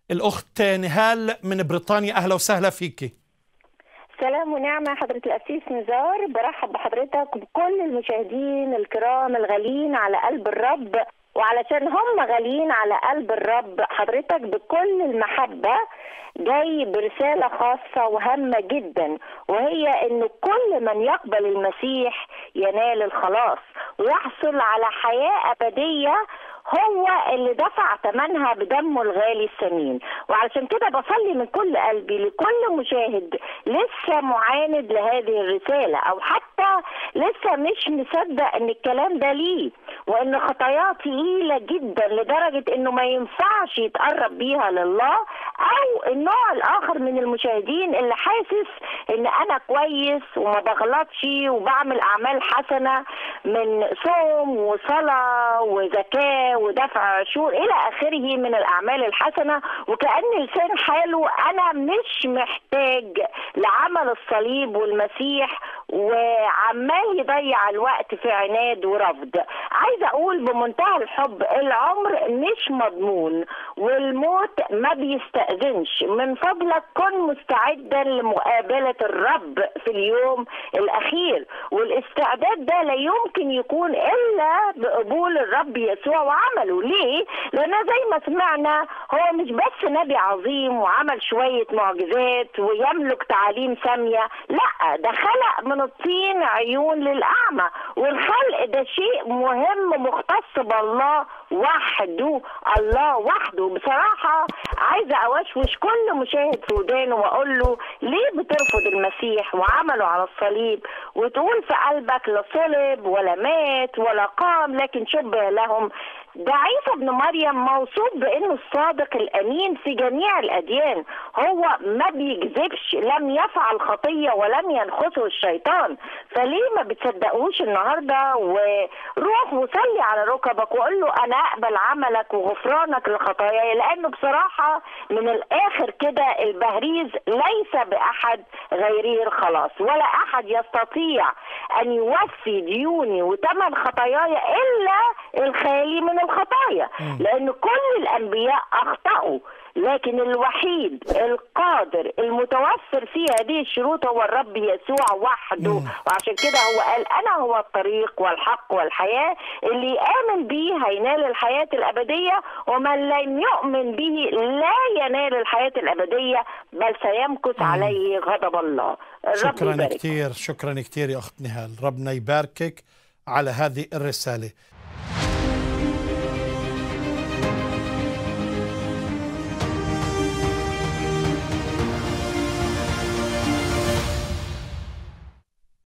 الأخت نهال من بريطانيا أهلا وسهلا فيكي سلام ونعمة حضرة الأسيس نزار برحب بحضرتك وبكل المشاهدين الكرام الغاليين على قلب الرب وعلشان هم غاليين على قلب الرب حضرتك بكل المحبة جاي برسالة خاصة وهامة جدا وهي ان كل من يقبل المسيح ينال الخلاص ويحصل على حياة أبدية هو اللي دفع ثمنها بدمه الغالي الثمين وعلشان كده بصلي من كل قلبي لكل مشاهد لسه معاند لهذه الرسالة او حتى لسه مش مصدق ان الكلام ده ليه وان خطاياه تقيلة جدا لدرجة انه ما ينفعش يتقرب بيها لله او النوع الاخر من المشاهدين اللي حاسس ان انا كويس وما بغلطش وبعمل اعمال حسنة من صوم وصلاة وزكاة ودفع عشور الى اخره من الاعمال الحسنه وكان لسان حاله انا مش محتاج لعمل الصليب والمسيح وعمال يضيع الوقت في عناد ورفض عايزه اقول بمنتهى الحب العمر مش مضمون والموت ما بيستأذنش من فضلك كن مستعدا لمقابله الرب في اليوم الاخير والاستعداد ده لا يمكن يكون الا بقبول الرب يسوع وعمله ليه لان زي ما سمعنا هو مش بس نبي عظيم وعمل شويه معجزات ويملك تعاليم ساميه لا ده خلق من الطين عيون للاعمى والخلق ده شيء مهم مختص بالله وحده الله وحده بصراحه عايزه اوشوش كل مشاهد في ودانه واقول له ليه بترفض المسيح وعمله على الصليب وتقول في قلبك لا صلب ولا مات ولا قام لكن شبه لهم ده عيسى ابن مريم موصوف بانه الصادق الامين في جميع الاديان هو ما بيكذبش لم يفعل خطيه ولم ينخسه الشيطان فليه ما بتصدقوش النهارده وروح وصلي على ركبك وقول له انا اقبل عملك وغفرانك لخطاياي لانه بصراحه من الاخر كده البهريز ليس باحد غيره الخلاص ولا احد يستطيع ان يوفي ديوني وثمن خطاياي الا الخالي من الخطايا لان كل الانبياء اخطاوا لكن الوحيد القادر المتوفر في هذه الشروط هو الرب يسوع وحده وعشان كده هو قال انا هو الطريق والحق والحياه اللي يامن به هينال الحياه الابديه ومن لم يؤمن به لا ينال الحياه الابديه بل سيمكث عليه غضب الله الرب شكرا يبارك. كثير شكرا كثير يا أخت نهال ربنا يباركك على هذه الرسالة